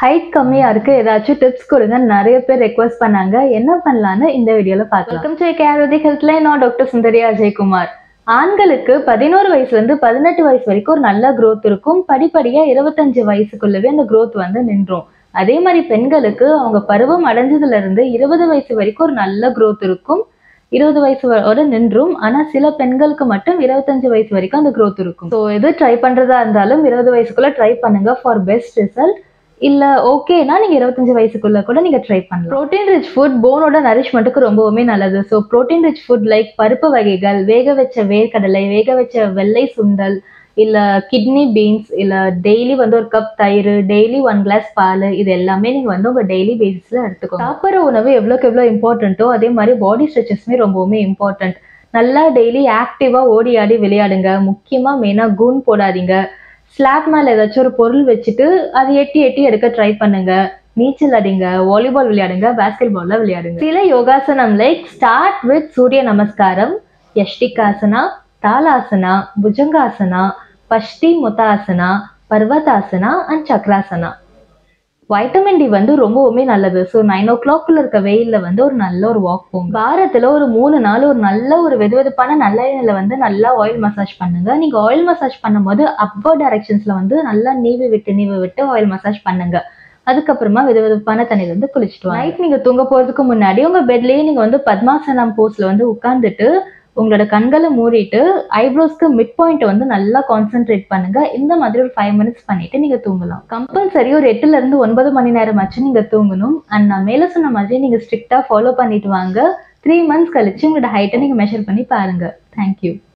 height கம்மியா இருக்கு ஏதாச்சும் டிப்ஸ் கொடுங்க நிறைய பேர் ரெக்வஸ்ட் பண்ணாங்க என்ன பண்ணலான்னு இந்த வீடியோல பார்க்கலாம் வெல்கம் டு கேரோதிக் ஹெல்த்ல நான் டாக்டர் சுந்தரியா அஜய்குமார் ஆண்களுக்கு பதினோரு வயசுல இருந்து பதினெட்டு வயசு வரைக்கும் ஒரு நல்ல growth இருக்கும் படிப்படியா இருபத்தஞ்சு வயசுக்குள்ளவே அந்த growth வந்து நின்றும் அதே மாதிரி பெண்களுக்கு அவங்க பருவம் அடைஞ்சதுல இருந்து இருபது வயசு வரைக்கும் ஒரு நல்ல growth இருக்கும் இருபது வயசு வரை நின்றும் ஆனா சில பெண்களுக்கு மட்டும் இருபத்தஞ்சு வயசு வரைக்கும் அந்த growth இருக்கும் ஸோ எது ட்ரை பண்றதா இருந்தாலும் இருபது வயசுக்குள்ள ட்ரை பண்ணுங்க ஃபார் பெஸ்ட் ரிசல்ட் இல்ல ஓகேனா நீங்க இருபத்தஞ்சு வயசுக்குள்ள கூட நீங்க ட்ரை பண்ணலாம் ப்ரோட்டீன் ரிச் ஃபுட் போனோட நரிஷ்மெண்ட்டுக்கு ரொம்பவுமே நல்லது so protein rich food like பருப்பு வகைகள் வேக வச்ச வேர்க்கடலை வேக வச்ச வெள்ளை சுண்டல் இல்ல கிட்னி பீன்ஸ் இல்ல டெய்லி வந்து ஒரு கப் தயிர் டெய்லி ஒன் கிளாஸ் பால் இது எல்லாமே நீங்க வந்து உங்க டெய்லி பேசிஸ்ல எடுத்துக்கோங்க சாப்பிட்ற உணவு எவ்வளோக்கு எவ்வளோ இம்பார்ட்டண்ட்டோ அதே மாதிரி பாடி ஸ்ட்ரெச்சஸ்மே ரொம்பவுமே இம்பார்ட்டன்ட் நல்லா டெய்லி ஆக்டிவா ஓடி ஆடி விளையாடுங்க முக்கியமா மெயினா கூன் போடாதீங்க ஸ்லாப் மேல ஏதாச்சும் ஒரு பொருள் வச்சுட்டு அது எட்டி எட்டி எடுக்க ட்ரை பண்ணுங்க நீச்சல் அடிங்க வாலிபால் விளையாடுங்க பாஸ்கெட் பால்ல விளையாடுங்க சில யோகாசனம் like start with surya namaskaram yashtikasana talasana bhujangasana பஷ்டி முத்தாசனா parvatasana and chakrasana vitamin D வந்து ரொம்பவுமே நல்லது ஸோ நைன் ஓ கிளாக்குள்ள இருக்க வெயில்ல வந்து ஒரு நல்ல ஒரு வாக் போங்க வாரத்துல ஒரு மூணு நாள் ஒரு நல்ல ஒரு வெதுவெதுப்பான நல்ல எண்ணெயில வந்து நல்லா ஆயில் மசாஜ் பண்ணுங்க நீங்க ஆயில் மசாஜ் பண்ணும்போது அப்பர் டைரக்ஷன்ஸ்ல வந்து நல்லா நீவி விட்டு நீவி விட்டு ஆயில் மசாஜ் பண்ணுங்க அதுக்கப்புறமா வெதுவெதுப்பான தண்ணியில வந்து குளிச்சுட்டு நைட் நீங்க தூங்க போறதுக்கு முன்னாடி உங்க பெட்லயே நீங்க வந்து பத்மாசனம் போஸ்ல வந்து உட்கார்ந்துட்டு உங்களோட கண்களை மூடிட்டு ஐப்ரோஸ்க்கு மிட் பாயிண்ட் வந்து நல்லா கான்சென்ட்ரேட் பண்ணுங்க இந்த மாதிரி ஒரு ஃபைவ் மினிட்ஸ் பண்ணிட்டு நீங்க தூங்கலாம் கம்பல்சரி ஒரு எட்டுல இருந்து ஒன்பது மணி நேரம் ஆச்சு நீங்க தூங்கணும் அண்ட் நான் மேல சொன்ன மாதிரி நீங்க ஸ்ட்ரிக்டா ஃபாலோ பண்ணிட்டு வாங்க த்ரீ மந்த்ஸ் கழிச்சு உங்களோட ஹைட்டை நீங்க மெஷர் பண்ணி பாருங்க தேங்க்யூ